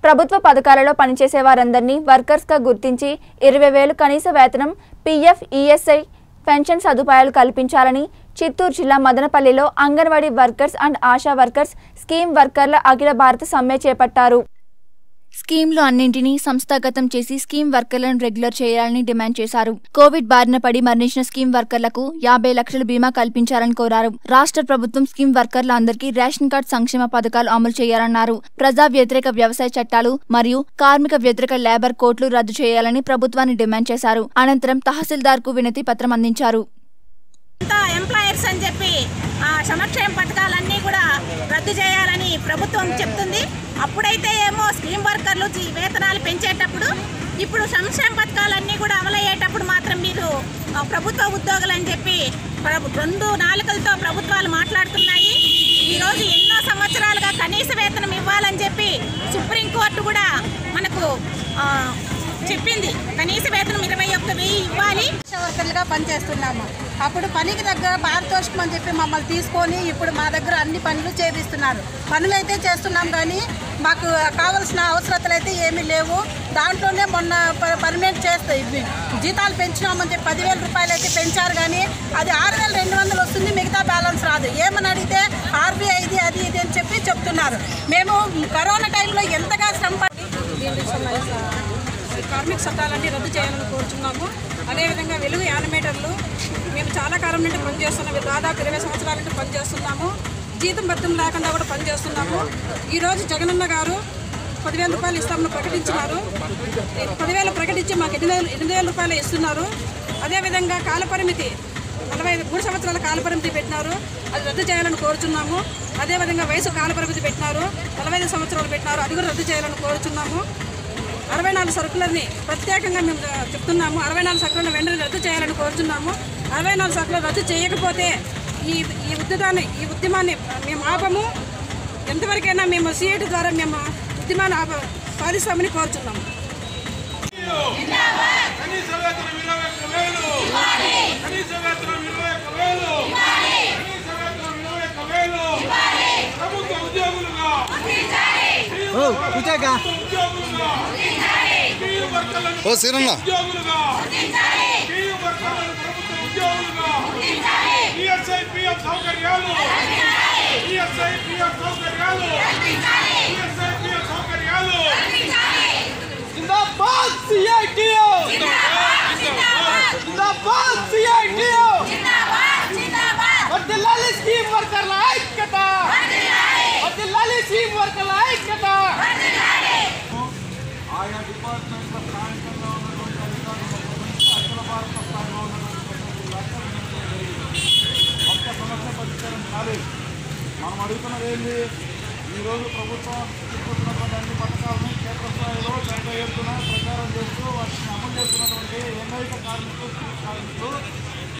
ప్రభుత్వ పథకాలలో పనిచేసే వారందరినీ వర్కర్స్గా గుర్తించి ఇరవై వేలు కనీస వేతనం పీఎఫ్ ఈఎస్ఐ పెన్షన్ సదుపాయాలు కల్పించాలని చిత్తూరు జిల్లా మదనపల్లిలో anganwadi workers and ASHA workers scheme వర్కర్ల అఖిల భారత సమ్మె చేపట్టారు స్కీమ్లు అన్నింటినీ సంస్థాగతం చేసి స్కీమ్ వర్కర్లను రెగ్యులర్ చేయాలని డిమాండ్ చేశారు కోవిడ్ బారిన పడి మరణించిన స్కీమ్ వర్కర్లకు యాభై లక్షల బీమా కల్పించాలని కోరారు రాష్ట్ర ప్రభుత్వం స్కీమ్ వర్కర్ల అందరికీ రేషన్ కార్డు సంక్షేమ పథకాలు అమలు చేయాలన్నారు ప్రజా వ్యతిరేక వ్యవసాయ చట్టాలు మరియు కార్మిక వ్యతిరేక లేబర్ కోట్లు రద్దు చేయాలని ప్రభుత్వాన్ని డిమాండ్ చేశారు అనంతరం తహసీల్దార్ కు వినతి పత్రం అందించారు అంతా ఎంప్లాయర్స్ అని చెప్పి ఆ సంక్షేమ పథకాలన్నీ కూడా రద్దు చేయాలని ప్రభుత్వం చెప్తుంది అప్పుడైతే ఏమో స్కీమ్ వర్కర్లు జీ- వేతనాలు పెంచేటప్పుడు ఇప్పుడు సంక్షేమ పథకాలన్నీ కూడా అమలయ్యేటప్పుడు మాత్రం మీరు ఆ, ప్రభుత్వ ఉద్యోగులు అని చెప్పి ప్రభు- రెండు నాలుకలతో ప్రభుత్వాలు మాట్లాడుతున్నాయి ఈరోజు ఎన్నో సంవత్సరాలుగా కనీస వేతనం ఇవ్వాలని చెప్పి సుప్రీంకోర్టు కూడా మనకు ఆ, చెప్పింది కనీస వేతనం ఇరవై ఒక్క వెయ్యి ఇవ్వాలి ఆశా వర్కర్లుగా పనిచేస్తున్నాము అప్పుడు పనికి దగ్గర పారితోషికం అని చెప్పి మమ్మల్ని తీసుకొని ఇప్పుడు మా దగ్గర అన్ని పనులు చేపిస్తున్నారు పనులు అయితే చేస్తున్నాం కానీ మాకు కావలసిన అవసరతలు అయితే ఏమీ లేవు దాంట్లోనే మొన్న ప- పర్మనెంట్ చేస్తే ఇవి జీతాలు పెంచినామని చెప్పి పదివేల రూపాయలు అయితే పెంచారు కానీ అది ఆరు వేల రెండు వందలు వస్తుంది మిగతా బ్యాలెన్స్ రాదు ఏమని అడిగితే ఆర్బీఐ ఇది అది ఇది అని చెప్పి చెప్తున్నారు మేము కరోనా టైంలో ఎంతగా శ్రమ పడి కార్మిక చట్టాలన్నీ రద్దు చేయాలని కోరుచున్నాము అదేవిధంగా వెలుగు యానిమేటర్లు మేము చాలా కాలం నుండి పనిచేస్తున్నాము దాదాపు ఇరవై సంవత్సరాల నుండి పనిచేస్తున్నాము జీతం భత్తం లేకుండా కూడా పనిచేస్తున్నాము ఈరోజు జగనన్న గారు పదివేల రూపాయలు ఇస్తామని ప్రకటించినారు ఈ పదివేలు ప్రకటించి మాకు ఎనిమిది వేలు ఎనిమిది వేల రూపాయలు ఇస్తున్నారు అదేవిధంగా కాలపరిమితి నలభై ఐదు మూడు సంవత్సరాల కాలపరిమితి పెట్టినారు అది రద్దు చేయాలని కోరుచున్నాము అదేవిధంగా వయసు కాలపరిమితి పెట్టినారు నలభై ఐదు సంవత్సరాలు పెట్టినారు అది కూడా రద్దు చేయాలని కోరుచున్నాము అరవై నాలుగు సరుకులని ప్రత్యేకంగా మేము చెప్తున్నాము అరవై నాలుగు సరుకులను వెంటనే రద్దు చేయాలని కోరుతున్నాము అరవై నాలుగు సరుకులు రద్దు చేయకపోతే ఈ ఈ ఉద్యమాన్ని ఈ ఉద్యమాన్ని మేము ఆపము ఎంతవరకైనా మేము సిఐటి ద్వారా మేము ఉద్యమాన్ని ఆప సాధిస్తామని కోరుచున్నాము కనీస వేతనం ఇరవై ఒక్క వేలు కనీస వేతనం ఇరవై ఒక్క వేలు కనీస వేతనం ఇరవై ఒక్క వేలు ప్రభుత్వ ఉద్యోగులుగా కూర్చోక ఉద్యోగులుగా స్కీమ్ వర్కర్లను ఓ సీరన్న ఉద్యోగులుగా స్కీమ్ వర్కర్లను ప్రభుత్వ ఉద్యోగులుగా ఈఎస్ఐ పిఎఫ్ సౌకర్యాలు ఈఎస్ఐ పిఎఫ్ సౌకర్యాలు ఈఎస్ఐ పిఎఫ్ సౌకర్యాలు జిందాబాద్ సిఐటియు జిందాబాద్ సిఐటియు వర్ధిల్లాలి స్కీమ్ వర్కర్ల ఐక్యత వర్ధిల్లాలి స్కీమ్ వర్కర్ల ఐక్యత ఆయా డిపార్ట్మెంట్ల స్థానికంగా ఉన్నటువంటి అధికారులు గమనించి అఖిల భారత స్థాయిలో ఉన్నటువంటి లక్షలు ఒక్క సమస్య పరిష్కారం కాలేదు మనం అడుగుతున్నది ఏంటి ఈరోజు ప్రభుత్వం తీసుకొస్తున్నటువంటి అన్ని పథకాలను క్షేత్రస్థాయిలో పెద్ద ఎత్తున ప్రచారం చేస్తూ వాటిని అమలు చేస్తున్నటువంటి ఏకైక కార్మికులు స్త్రీ కార్మికులు